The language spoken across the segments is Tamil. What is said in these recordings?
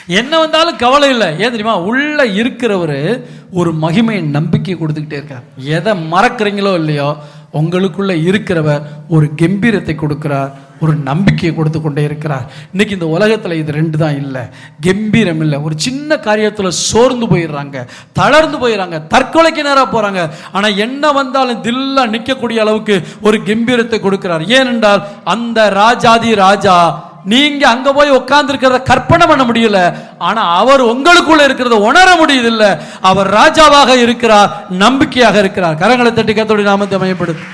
என்ன வந்தாலும் கவலை இல்லை ஏன் தெரியுமா உள்ள இருக்கிறவர் ஒரு மகிமை நம்பிக்கை கொடுத்துக்கிட்டே இருக்கார் எதை மறக்கிறீங்களோ இல்லையோ உங்களுக்குள்ள இருக்கிறவர் ஒரு கம்பீரத்தை கொடுக்கிறார் ஒரு நம்பிக்கையை கொடுத்து கொண்டே இருக்கிறார் இன்னைக்கு இந்த உலகத்துல இது ரெண்டு தான் இல்லை கம்பீரம் இல்லை ஒரு சின்ன காரியத்துல சோர்ந்து போயிடுறாங்க தளர்ந்து போயிடுறாங்க தற்கொலைக்கு நேரா போறாங்க ஆனா என்ன வந்தாலும் தில்லா நிற்கக்கூடிய அளவுக்கு ஒரு கம்பீரத்தை கொடுக்கிறார் ஏனென்றால் அந்த ராஜாதி ராஜா நீங்க அங்க போய் உட்கார்ந்து இருக்கிறத கற்பனை பண்ண முடியல ஆனா அவர் உங்களுக்குள்ள இருக்கிறத உணர முடியுது இல்ல அவர் ராஜாவாக இருக்கிறார் நம்பிக்கையாக இருக்கிறார் கரங்களை தட்டி கத்தோடி நாமத்தை மையப்படுது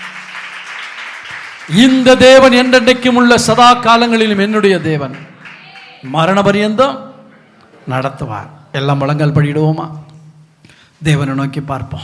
இந்த தேவன் என்றென்றைக்கும் உள்ள சதா காலங்களிலும் என்னுடைய தேவன் மரண பரியந்தம் நடத்துவார் எல்லாம் முழங்கால் படிடுவோமா தேவனை நோக்கி பார்ப்போம்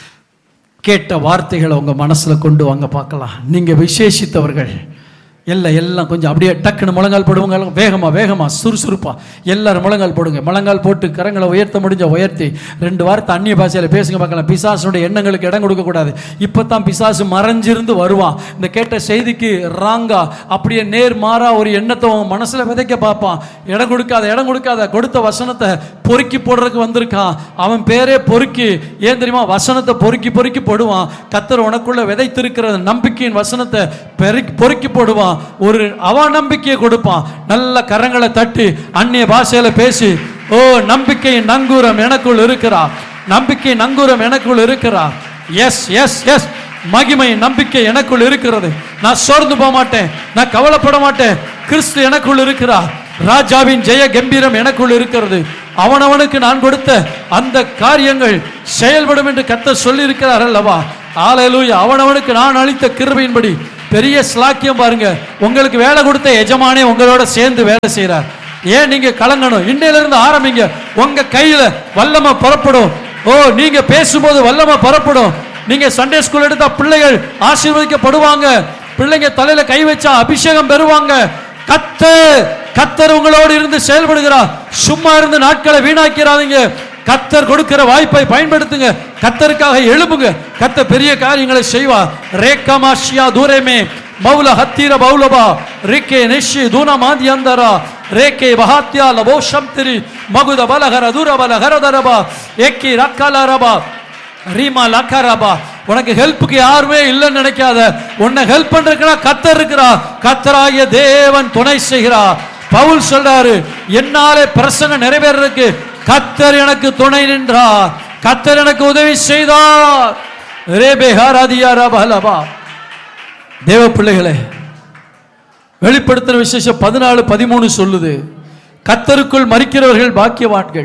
கேட்ட வார்த்தைகளை உங்க மனசுல கொண்டு வாங்க பார்க்கலாம் நீங்க விசேஷித்தவர்கள் எல்லாம் எல்லாம் கொஞ்சம் அப்படியே டக்குன்னு முழங்கால் போடுவாங்க எல்லாம் வேகமா வேகமா சுறுசுறுப்பா எல்லாரும் முழங்கால் போடுங்க முழங்கால் போட்டு கரங்களை உயர்த்த முடிஞ்ச உயர்த்தி ரெண்டு வாரத்தை அந்நிய பாஷையில பேசுங்க பார்க்கலாம் பிசாசுடைய எண்ணங்களுக்கு இடம் கொடுக்க கூடாது இப்பதான் பிசாசு மறைஞ்சிருந்து வருவான் இந்த கேட்ட செய்திக்கு ராங்கா அப்படியே நேர் மாறா ஒரு எண்ணத்தை உன் மனசுல விதைக்க பார்ப்பான் இடம் கொடுக்காத இடம் கொடுக்காத கொடுத்த வசனத்தை பொறுக்கி போடுறதுக்கு வந்திருக்கான் அவன் பேரே பொறுக்கி ஏன் தெரியுமா வசனத்தை பொறுக்கி பொறுக்கி போடுவான் கத்தர் உனக்குள்ள விதைத்திருக்கிற நம்பிக்கையின் வசனத்தை பெருக்கி பொறுக்கி போடுவான் ஒரு அவநம்பிக்கையை கொடுப்பான் நல்ல கரங்களை தட்டி அந்நிய பாஷையில பேசி ஓ நம்பிக்கையின் நங்கூரம் எனக்குள் இருக்கிறா நம்பிக்கை நங்கூரம் எனக்குள் இருக்கிறா எஸ் எஸ் எஸ் மகிமை நம்பிக்கை எனக்குள் இருக்கிறது நான் சோர்ந்து போக மாட்டேன் நான் கவலைப்பட மாட்டேன் கிறிஸ்து எனக்குள் இருக்கிறார் ராஜாவின் ஜெய கம்பீரம் எனக்குள் இருக்கிறது அவனவனுக்கு நான் கொடுத்த அந்த காரியங்கள் செயல்படும் என்று கத்த சொல்லி இருக்கிறார் அல்லவா ஆலையிலூயா அவனவனுக்கு நான் அளித்த கிருபையின்படி பெரிய ஸ்லாக்கியம் பாருங்க உங்களுக்கு வேலை கொடுத்த எஜமானே உங்களோட சேர்ந்து வேலை செய்றார் ஏன் நீங்க கலங்கணும் இன்னையில இருந்து ஆரம்பிங்க உங்க கையில வல்லமை புறப்படும் ஓ நீங்க பேசும்போது வல்லமை புறப்படும் நீங்க சண்டே ஸ்கூல் எடுத்தா பிள்ளைகள் ஆசீர்வதிக்கப்படுவாங்க பிள்ளைங்க தலையில கை வச்சா அபிஷேகம் பெறுவாங்க கத்து கத்தர் உங்களோடு இருந்து செயல்படுகிறார் சும்மா இருந்து நாட்களை வீணாக்கிறாதீங்க கத்தர் கொடுக்கிற வாய்ப்பை பயன்படுத்துங்க கத்தருக்காக எழுப்புங்க கத்த பெரிய காரியங்களை செய்வார் ரேக்கமாஷியா தூரமே மௌல ஹத்தீர பௌலபா ரிக்கே நிஷி தூன மாந்தியந்தரா ரேக்கே பஹாத்யா லபோ சம்திரி மகுத பலகர தூர பலகர தரபா ஏக்கி ரக்கலரபா ரீமா லக்கரபா உனக்கு ஹெல்ப்புக்கு யாருமே இல்லைன்னு நினைக்காத உன்னை ஹெல்ப் பண்றதுக்குன்னா கத்தர் இருக்கிறா கத்தராகிய தேவன் துணை செய்கிறா பவுல் சொல்றாரு என்னாலே பிரசங்க நிறைவேறதுக்கு கத்தர் எனக்கு துணை நின்றார் கத்தர் எனக்கு உதவி செய்தார் ரேபே ஹாராதியா ரபலபா தேவ பிள்ளைகளே வெளிப்படுத்தின விசேஷம் பதினாலு பதிமூணு சொல்லுது கத்தருக்குள் மறிக்கிறவர்கள் பாக்கியவான்கள்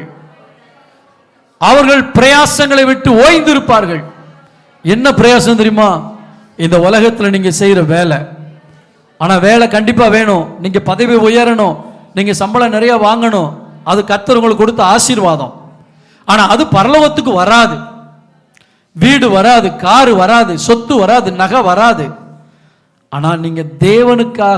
அவர்கள் பிரயாசங்களை விட்டு ஓய்ந்திருப்பார்கள் என்ன பிரயாசம் தெரியுமா இந்த உலகத்துல நீங்க செய்யற வேலை ஆனா வேலை கண்டிப்பா வேணும் நீங்க பதவி உயரணும் நீங்க சம்பளம் நிறைய வாங்கணும் அது கத்தர் உங்களுக்கு கொடுத்த ஆசீர்வாதம் ஆனா அது பரலோகத்துக்கு வராது வீடு வராது காரு வராது சொத்து வராது நகை வராது ஆனா நீங்க தேவனுக்காக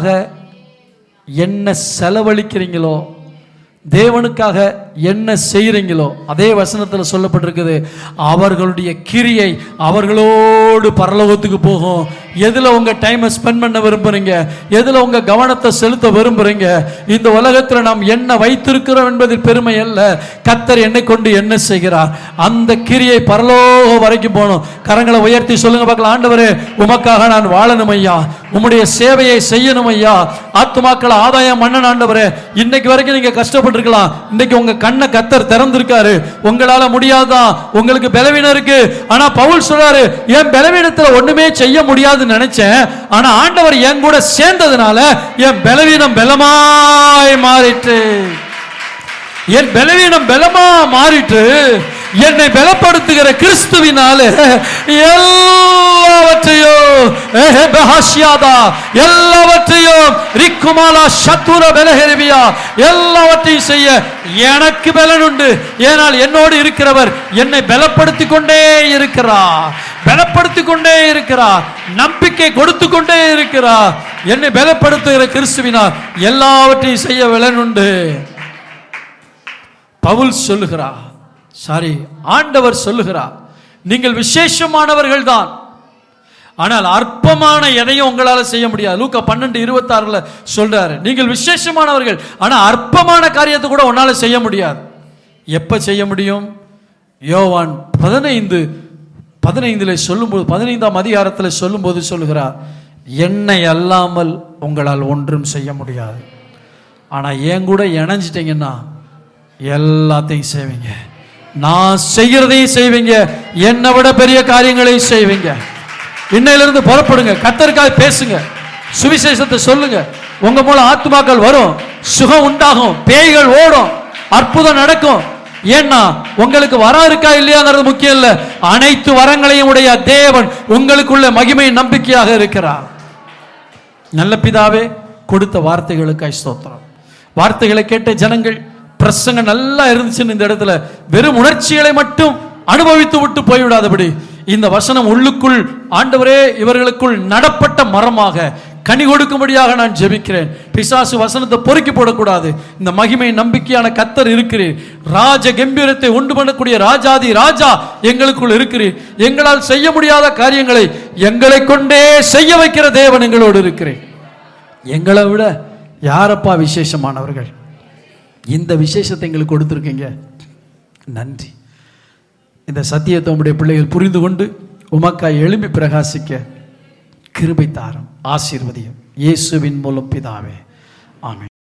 என்ன செலவழிக்கிறீங்களோ தேவனுக்காக என்ன செய்றீங்களோ அதே வசனத்துல சொல்லப்பட்டிருக்குது அவர்களுடைய கிரியை அவர்களோடு பரலோகத்துக்கு போகும் எதுல உங்க டைமை ஸ்பெண்ட் பண்ண விரும்புறீங்க எதுல உங்க கவனத்தை செலுத்த விரும்புறீங்க இந்த உலகத்துல நாம் என்ன வைத்திருக்கிறோம் என்பதில் பெருமை அல்ல கத்தர் என்னை கொண்டு என்ன செய்கிறார் அந்த கிரியை பரலோகம் வரைக்கும் போகணும் கரங்களை உயர்த்தி சொல்லுங்க பார்க்கலாம் ஆண்டவரே உமக்காக நான் வாழணும் ஐயா உம்முடைய சேவையை செய்யணும் ஐயா ஆத்துமாக்களை ஆதாயம் மன்னன் ஆண்டவரே இன்னைக்கு வரைக்கும் நீங்க கஷ்டப்பட்டிருக்கலாம் இன்னைக்கு உங்க கண்ணை கத்தர் திறந்திருக்காரு உங்களால முடியாதான் உங்களுக்கு பலவீனம் இருக்கு ஆனா பவுல் சொல்றாரு என் பலவீனத்துல ஒண்ணுமே செய்ய முடியாதுன்னு நினைச்சேன் ஆனா ஆண்டவர் என் கூட சேர்ந்ததுனால என் பலவீனம் பலமாய் மாறிட்டு என் பலவீனம் பலமா மாறிட்டு என்னை பலப்படுத்துகிற கிறிஸ்துவினால எல்லாவற்றையும் ஏஹே பஹாஷியாதா, எல்லாவற்றையும் ரிக்குமாலா சத்துர பலஹெருவியா எல்லாவற்றையும் செய்ய எனக்கு பலன் உண்டு ஏனால் என்னோடு இருக்கிறவர் என்னை பலப்படுத்திக் கொண்டே இருக்கிறார் பலப்படுத்திக் கொண்டே இருக்கிறார் நம்பிக்கை கொடுத்து கொண்டே இருக்கிறார் என்னை பலப்படுத்துகிற கிறிஸ்துவினால் எல்லாவற்றையும் செய்ய பலன் உண்டு பவுல் சொல்லுகிறார் சாரி ஆண்டவர் சொல்லுகிறார் நீங்கள் விசேஷமானவர்கள் தான் ஆனால் அற்பமான எதையும் உங்களால செய்ய முடியாது லூக்கா பன்னெண்டு இருபத்தாறுல சொல்றாரு நீங்கள் விசேஷமானவர்கள் ஆனா அற்பமான காரியத்தை கூட உன்னால செய்ய முடியாது எப்ப செய்ய முடியும் யோவான் பதினைந்து பதினைந்துல சொல்லும்போது பதினைந்தாம் அதிகாரத்தில் சொல்லும்போது சொல்லுகிறார் என்னை அல்லாமல் உங்களால் ஒன்றும் செய்ய முடியாது ஆனா என் கூட இணைஞ்சிட்டீங்கன்னா எல்லாத்தையும் செய்வீங்க நான் செய்கிறதையும் செய்வீங்க என்னை விட பெரிய காரியங்களையும் செய்வீங்க இன்னையிலிருந்து புறப்படுங்க கத்தருக்காக பேசுங்க சுவிசேஷத்தை சொல்லுங்க உங்க மூலம் ஆத்துமாக்கள் வரும் சுகம் உண்டாகும் பேய்கள் ஓடும் அற்புதம் நடக்கும் ஏன்னா உங்களுக்கு வரம் இருக்கா இல்லையாங்கிறது முக்கியம் இல்ல அனைத்து வரங்களையும் உடைய தேவன் உங்களுக்குள்ள மகிமை நம்பிக்கையாக இருக்கிறார் நல்ல பிதாவே கொடுத்த வார்த்தைகளுக்காய் ஸ்தோத்திரம் வார்த்தைகளை கேட்ட ஜனங்கள் பிரசங்க நல்லா இருந்துச்சுன்னு இந்த இடத்துல வெறும் உணர்ச்சிகளை மட்டும் அனுபவித்து விட்டு போய்விடாதபடி இந்த வசனம் உள்ளுக்குள் ஆண்டவரே இவர்களுக்குள் நடப்பட்ட மரமாக கனி கொடுக்கும்படியாக நான் ஜெபிக்கிறேன் பிசாசு வசனத்தை பொறுக்கி போடக்கூடாது இந்த மகிமை நம்பிக்கையான கத்தர் இருக்கிறீர் ராஜ கம்பீரத்தை உண்டு பண்ணக்கூடிய ராஜாதி ராஜா எங்களுக்குள் இருக்கிறீர் எங்களால் செய்ய முடியாத காரியங்களை எங்களை கொண்டே செய்ய வைக்கிற தேவன் எங்களோடு இருக்கிறேன் எங்களை விட யாரப்பா விசேஷமானவர்கள் இந்த விசேஷத்தை எங்களுக்கு கொடுத்துருக்கீங்க நன்றி இந்த சத்தியத்தை உம்முடைய பிள்ளைகள் புரிந்து கொண்டு உமக்காய் எழும்பி பிரகாசிக்க கிருபை தாரும் ஆசீர்வதியும் இயேசுவின் மூலம் பிதாவே ஆமென்